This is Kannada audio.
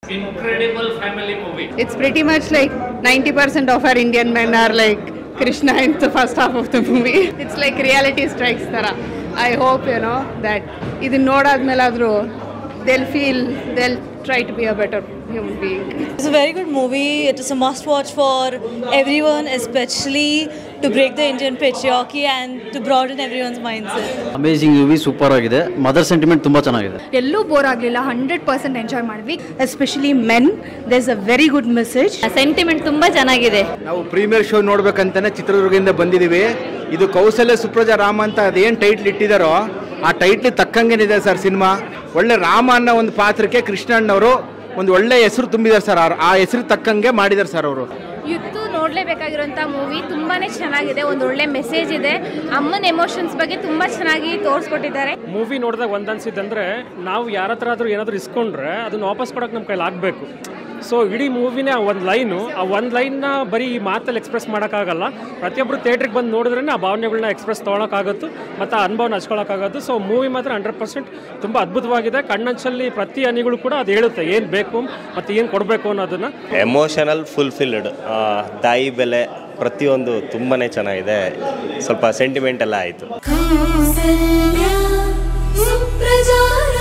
Incredible family movie. It's pretty much like 90% of our Indian men are like Krishna in the first half of the movie. It's like reality strikes Tara. I hope, you know, that ಇದನ್ನ ನೋಡಾದ್ಮೇಲಾದ್ರೂ they'll feel, they'll try to be a better human being. It's a very good movie. It is a must watch for everyone, especially to break the Indian patriarchy and to broaden everyone's mindset. Amazing movie super ಆಗಿದೆ ಮದರ್ ಸೆಂಟಿಮೆಂಟ್ ತುಂಬ ಚೆನ್ನಾಗಿದೆ ಎಲ್ಲೂ ಬೋರ್ ಆಗಲಿಲ್ಲ ಹಂಡ್ರೆಡ್ ಪರ್ಸೆಂಟ್ ಎಂಜಾಯ್ ಮಾಡಿದ್ವಿ especially men there's a very good message sentiment ತುಂಬಾ ಚೆನ್ನಾಗಿದೆ ನಾವು ಪ್ರೀಮಿಯರ್ ಶೋ ನೋಡ್ಬೇಕಂತಾನೆ ಚಿತ್ರದುರ್ಗದಿಂದ ಬಂದಿದ್ದೀವಿ ಇದು ಕೌಶಲ್ಯ ಸುಪ್ರಜಾ ರಾಮ ಅಂತ ಅದೇನು ಟೈಟ್ಲ್ ಇಟ್ಟಿದಾರೋ ಆ ಟೈಟ್ಲ್ ತಕ್ಕಂಗೇನಿದೆ ಸರ್ ಸಿನಿಮಾ ಒಳ್ಳೆ ರಾಮ ಅನ್ನೋ ಒಂದು ಪಾತ್ರಕ್ಕೆ ಕೃಷ್ಣಣ್ಣವರು ಒಂದು ಒಳ್ಳೆ ಹೆಸರು ತುಂಬಿದ್ದಾರೆ ಸರ್ ಆ ಹೆಸರು ತಕ್ಕಂಗೆ ಮಾಡಿದ್ದಾರೆ ಸರ್ ಅವರು ಯುತ್ತು ನೋಡಲೇಬೇಕಾಗಿರೋಂಥ ಮೂವಿ ತುಂಬಾನೇ ಚೆನ್ನಾಗಿದೆ ಒಂದು ಒಳ್ಳೆ ಮೆಸೇಜ್ ಇದೆ ಅಮ್ಮನ ಎಮೋಷನ್ಸ್ ಬಗ್ಗೆ ತುಂಬಾ ಚೆನ್ನಾಗಿ ತೋರಿಸ್ಕೊಟ್ಟಿದ್ದಾರೆ ಮೂವಿ ನೋಡಿದಾಗ ಒಂದು ಅನ್ಸಿದ್ದಂದ್ರೆ ನಾವು ಯಾರ ಹತ್ರ ಆದರೂ ಏನಾದರೂ ಇಸ್ಕೊಂಡ್ರೆ ಅದನ್ನ ವಾಪಸ್ ಕೊಡೋಕೆ ನಮ್ಮ ಕೈಲಿ ಆಗಬೇಕು ಸೊ ಇಡೀ ಮೂವಿನೇ ಆ ಒಂದು ಲೈನು ಆ ಒಂದು ಲೈನ್ನ ಬರೀ ಈ ಮಾತಲ್ಲಿ ಎಕ್ಸ್ಪ್ರೆಸ್ ಮಾಡೋಕ್ಕಾಗಲ್ಲ ಪ್ರತಿಯೊಬ್ಬರು ಥಿಯೇಟ್ರಿಗೆ ಬಂದು ನೋಡಿದ್ರೆ ಆ ಭಾವನೆಗಳನ್ನ ಎಕ್ಸ್ಪ್ರೆಸ್ ತೊಗೊಳಕ್ಕಾಗತ್ತು ಮತ್ತು ಆ ಅನುಭವನ ಹಚ್ಕೊಳಕ್ಕಾಗತ್ತು ಸೊ ಮೂವಿ ಮಾತ್ರ ಹಂಡ್ರೆಡ್ ಪರ್ಸೆಂಟ್ ತುಂಬ ಅದ್ಭುತವಾಗಿದೆ ಕಣ್ಣಂಚಲ್ಲಿ ಪ್ರತಿ ಹನಿಗಳು ಕೂಡ ಅದು ಹೇಳುತ್ತೆ ಏನು ಬೇಕು ಮತ್ತು ಏನು ಕೊಡಬೇಕು ಅನ್ನೋದನ್ನು ಎಮೋಷನಲ್ ಫುಲ್ಫಿಲ್ಡ್ ತಾಯಿ ಬೆಲೆ ಪ್ರತಿಯೊಂದು ತುಂಬಾ ಚೆನ್ನಾಗಿದೆ ಸ್ವಲ್ಪ ಸೆಂಟಿಮೆಂಟ್ ಎಲ್ಲ ಆಯಿತು ಕೌಸಲ್ಯ ಸುಪ್ರಜಾ